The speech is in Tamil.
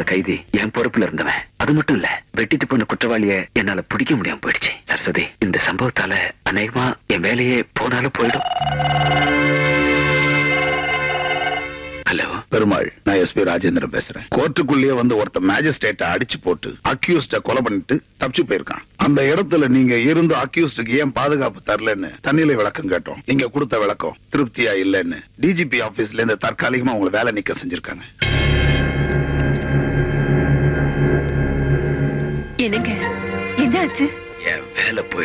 கைதி என் பொறுப்புல இருந்தவன் அது மட்டும் இல்ல வெட்டிட்டு போன குற்றவாளிய என்னால பிடிக்க முடியாம போயிடுச்சு சரஸ்வதி இந்த சம்பவத்தால அநேகமா என் வேலையே போனாலும் போயிடும் ஹலோ பெருமாள் நான் எஸ்பி ராஜேந்திரன் பேசுறேன் கோர்ட்டுக்குள்ளேயே வந்து ஒருத்த மேஜிஸ்ட்ரேட்டை அடிச்சு போட்டு அக்யூஸ்ட கொலை பண்ணிட்டு தப்பிச்சு போயிருக்கான் அந்த இடத்துல நீங்க இருந்து அக்யூஸ்டுக்கு ஏன் பாதுகாப்பு தரலன்னு தண்ணியில விளக்கம் கேட்டோம் நீங்க கொடுத்த விளக்கம் திருப்தியா இல்லைன்னு டிஜிபி ஆபீஸ்ல இருந்து தற்காலிகமா உங்களை வேலை நிக்க செஞ்சிருக்காங்க என்னங்க என்னாச்சு என் வேலை போயிடுச்சு